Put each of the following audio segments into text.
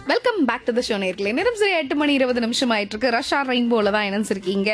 welcome back to the show நேர்களே நேரம் சரி எட்டு மணி இருபது நிமிஷம் ஆயிட்டு இருக்கு ரஷ்யா ரெயின்போல தான் இணைஞ்சிருக்கீங்க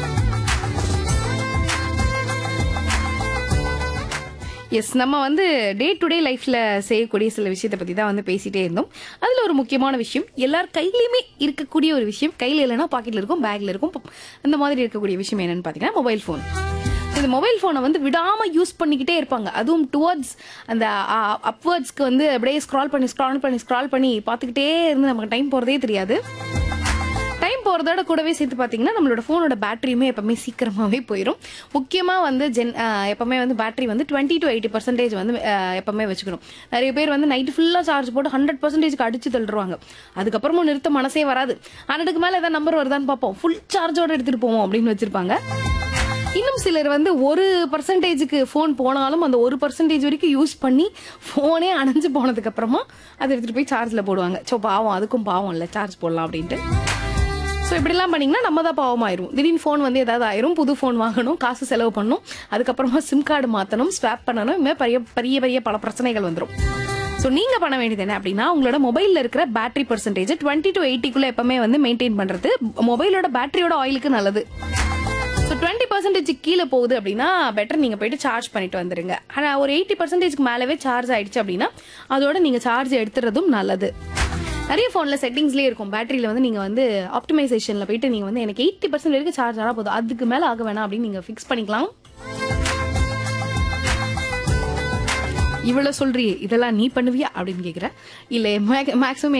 எஸ் நம்ம வந்து டே டு டே லைஃப்ல செய்யக்கூடிய சில விஷயத்தை பத்தி தான் வந்து பேசிட்டே இருந்தோம் அதுல ஒரு முக்கியமான விஷயம் எல்லார் கையிலயுமே இருக்கக்கூடிய ஒரு விஷயம் கையில இல்லைன்னா பாக்கெட்ல இருக்கும் பேக்ல இருக்கும் ப- அந்த மாதிரி இருக்கக்கூடிய விஷயம் என்னன்னு பாத்தீங்கன்னா மொபைல் ஃபோன் இந்த மொபைல் ஃபோனை வந்து விடாம யூஸ் பண்ணிக்கிட்டே இருப்பாங்க அதுவும் டுவர்ட்ஸ் அந்த அப்வர்ட்ஸ்க்கு வந்து அப்படியே ஸ்க்ரால் பண்ணி ஸ்க்ரால் பண்ணி ஸ்க்ரால் பண்ணி பார்த்துக்கிட்டே இருந்து நமக்கு டைம் போறதே தெரியாது டைம் போகிறதோட கூடவே சேர்த்து பார்த்தீங்கன்னா நம்மளோட ஃபோனோட பேட்டரியுமே எப்பவுமே சீக்கிரமாகவே போயிடும் முக்கியமாக வந்து ஜென் ஆஹ் எப்பவுமே வந்து பேட்டரி வந்து டுவெண்ட்டி டு எயிட்டி பர்சன்டேஜ் வந்து ஆஹ் எப்பவுமே வச்சுக்கணும் நிறைய பேர் வந்து நைட்டு ஃபுல்லாக சார்ஜ் போட்டு ஹண்ட்ரட் பர்சன்டேஜ்க்கு அடிச்சு தள்ளுருவாங்க அதுக்கப்புறமும் நிறுத்த மனசே வராது ஹண்ட்ரடுக்கு மேலே ஏதாவது நம்பர் வருதான்னு பார்ப்போம் ஃபுல் சார்ஜோட எடுத்துகிட்டு போவோம் அப்படின்னு வச்சிருப்பாங்க இன்னும் சிலர் வந்து ஒரு பர்சன்டேஜுக்கு ஃபோன் போனாலும் அந்த ஒரு பர்சன்டேஜ் வரைக்கும் யூஸ் பண்ணி ஃபோனே அணைஞ்சு போனதுக்கு அப்புறமா அதை எடுத்துட்டு போய் சார்ஜில் போடுவாங்க ஸோ பாவம் அதுக்கும் பாவம் இல்லை சார்ஜ் போடலாம் அப்படின்ட்டு ஸோ இப்படிலாம் பண்ணிங்கன்னா நம்ம தான் பாவமாயிரும் திடீர்னு ஃபோன் வந்து ஏதாவது ஆயிரும் புது ஃபோன் வாங்கணும் காசு செலவு பண்ணணும் அதுக்கப்புறமா சிம் கார்டு மாற்றணும் ஸ்வாப் பண்ணணும் இதுமாதிரி பெரிய பெரிய பெரிய பல பிரச்சனைகள் வந்துடும் ஸோ நீங்க பண்ண வேண்டியது என்ன அப்படின்னா உங்களோட மொபைல்ல இருக்கிற பேட்டரி பர்சன்டேஜ் டுவெண்ட்டி டு எயிட்டிக்குள்ள எப்பவுமே வந்து மெயின்டைன் பண்றது மொபைலோட பேட்டரியோட ஆயிலுக்கு நல்லது ஸோ டுவெண்ட்டி பர்சன்டேஜ் கீழே போகுது அப்படின்னா பெட்டர் நீங்கள் போயிட்டு சார்ஜ் பண்ணிட்டு வந்துருங்க ஆனால் ஒரு எயிட்டி பர்சன்டேஜ்க்கு மேலவே சார்ஜ் ஆயிடுச்சு அப்படின்னா அதோட நீங்கள் சார்ஜ் எடுத்துறதும் நல்லது நிறைய ஃபோனில் செட்டிங்ஸ்லேயே இருக்கும் பேட்டரியில் வந்து நீங்கள் வந்து ஆப்டிமைசேஷனில் போயிட்டு நீங்கள் வந்து எனக்கு எயிட்டி பர்சன்ட் வரைக்கும் சார்ஜ் ஆனால் போதும் அதுக்கு மேலே ஆக வேணாம் அப்படின்னு நீங்கள் ஃபிக்ஸ் பண்ணிக்கலாம் இவ்வளோ சொல்றியே இதெல்லாம் நீ பண்ணுவியா அப்படின்னு கேட்குறேன் இல்லை மேக்ஸிமம்